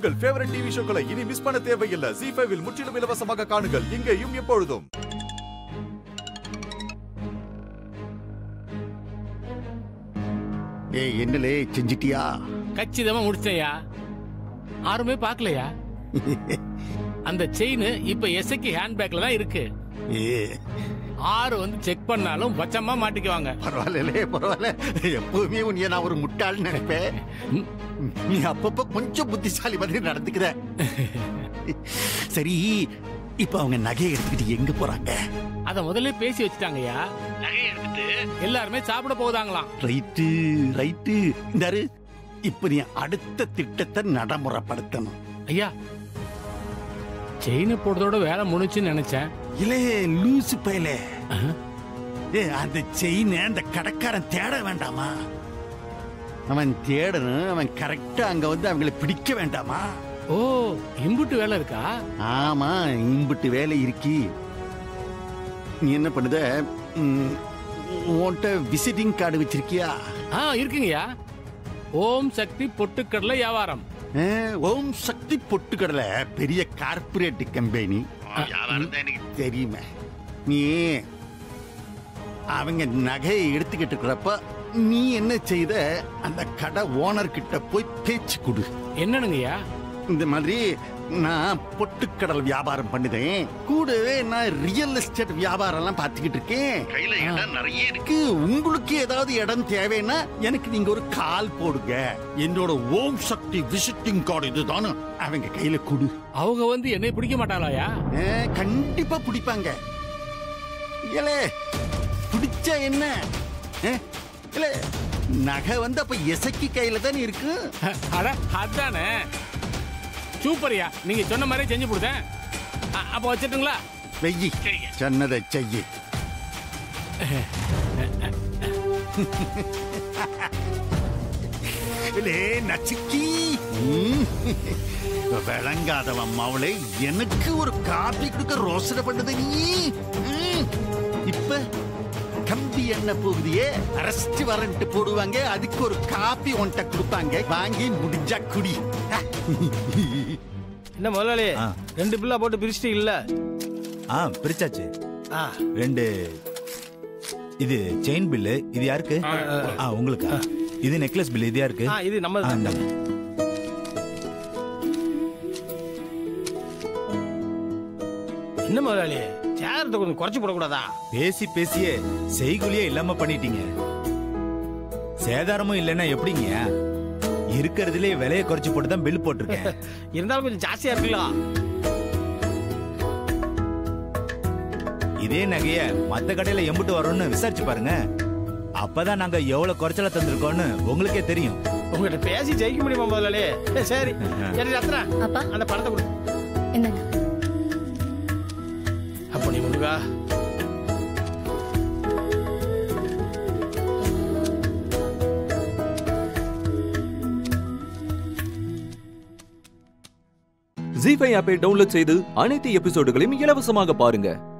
உங்கள் favourite TV ஷோக்களை இனி miss பண்ண தேவையில்லை ஜி ஃபைவில் முற்றிலும் இலவசமாக காணுங்கள் இங்கேயும் எப்பொழுதும் ஏய் என்னலே செஞ்சிட்டியா கச்சிதமா முடிச்சையா யாருமே பார்க்கலையா அந்த செயின் இப்ப எஸ்ஐக்கு ஹேண்ட்பேக்ல தான் இருக்கு ஏ ஆறு வந்து செக் பண்ணாலும் பச்சமா மாட்டிக்குவாங்க பரவாயில்லே பரவாயில்ல எப்பவுமே உன்னைய நான் ஒரு முட்டாள்னு நினைப்பேன் ம். நீ அப்பப்ப கொஞ்சம் புத்திசாலி மாதிரி நடந்துக்கிற சரி இப்ப அவங்க நகையை எடுத்துக்கிட்டு எங்க போறாங்க அத முதல்ல பேசி வச்சுட்டாங்கய்யா நகையை எடுத்துட்டு எல்லாருமே சாப்பிட போதாங்களாம் ரைட்டு ரைட்டு இந்தாரு இப்ப நீ அடுத்த திட்டத்தை நடைமுறைப்படுத்தணும் ஐயா செயின் போடுறதோட வேலை முடிச்சுன்னு நினைச்சேன் இலே லூசு பயலே ஆஹா. ஏ அந்த செயின் அந்த கடைக்காரன் தேட வேண்டாமா அவன் தேடணும் அவன் கரெக்டா அங்க வந்து அவங்களை பிடிக்க வேண்டாமா ஓ இம்புட்டு வேலை இருக்கா ஆமா இம்புட்டு வேலை இருக்கி நீ என்ன பண்ணுத ம், உன்கிட்ட விசிட்டிங் கார்டு வச்சிருக்கியா ஆ இருக்குங்கய்யா ஓம் சக்தி பொட்டுக்கடலை வியாபாரம் ஆ, ஓம் சக்தி பொட்டுக்கடலை பெரிய கார்ப்பரேட் கம்பெனி எனக்கு தெரியுமே நீ அவங்க நகையை எடுத்துக்கிட்டு இருக்கிறப்ப நீ என்ன செய்த அந்த கடை ஓனர் கிட்ட போய் பேச்சு கொடு என்னனுங்கய்யா இந்த மாதிரி நான் பொட்டுக்கடல் வியாபாரம் பண்ணுதேன் கூடவே நான் ரியல் எஸ்டேட் வியாபாரம் எல்லாம் பார்த்துக்கிட்டு இருக்கேன் கையில இடம் நிறைய இருக்கு உங்களுக்கு ஏதாவது இடம் தேவைன்னா எனக்கு நீங்க ஒரு கால் போடுங்க என்னோட ஓம் சக்தி விசிட்டிங் கார்டு இதுதான் அவங்க கையில கொடு அவங்க வந்து என்னை பிடிக்க மாட்டாளாயா ஆ, கண்டிப்பா பிடிப்பாங்க ஏலே பிடிச்சா என்ன ஆ, ஏலே, நகை வந்து அப்ப எசக்கி கையில தானே இருக்கு அட அதானே சூப்பர்யா நீங்க சொன்ன மாதிரி செஞ்சு கொடுத்தேன் அ- அப்ப வச்சிட்டுங்களா வெய்யி சரிங்க. சொன்னதை செய்யி இலே, நச்சுக்கி ம். விளங்காதவன் மாவளே எனக்கு ஒரு காப்பி கொடுக்க ரோசனை பண்ணுது நீ ம். இப்ப கம்பி என்ன போகுதியே அரெஸ்ட் வாரண்ட் போடுவாங்க அதுக்கு ஒரு காப்பி உன்கிட்ட கொடுப்பாங்க வாங்கி முடிஞ்சா குடி என்ன முதலாளி ஆ. ரெண்டு பில்லா போட்டு பிரிச்சுட்டு இல்ல ஆ பிரிச்சாச்சு ஆ ரெண்டு இது செயின் பில்லு இது யாருக்கு ஆ உங்களுக்கு இது நெக்லஸ் பில் இது யாருக்கு ஆ, இது நம்ம ஆ, இந்தாங்க. என்ன முதலாளி சேரத்தை கொஞ்சம் குறைச்சு போடக்கூடாதா பேசி பேசியே செய்குலியே இல்லாம பண்ணிட்டீங்க சேதாரமும் இல்லைன்னா எப்படிங்க இருக்கிறதுலே விலையை குறைச்சு போட்டு தான் பில் போட்டிருக்கேன் இருந்தாலும் கொஞ்சம் ஜாஸ்தியா இருக்குல்ல இதே நகைய மத்த கடையில எம்பிட்டு வரும்னு விசாரிச்சு பாருங்க அப்பதான் நாங்க எவ்வளவு குறைச்சலா தந்திருக்கோம்னு உங்களுக்கே தெரியும் உங்ககிட்ட பேசி ஜெயிக்க முடியுமா முதலாளி சரி சரி ரத்னா அப்பா அந்த பணத்தை கொடு என்னங்க அப்ப நீ முருகா ஜி ஃபைவ் ஆப்பை டவுன்லோட் செய்து அனைத்து எபிசோடுகளையும் இலவசமாக பாருங்க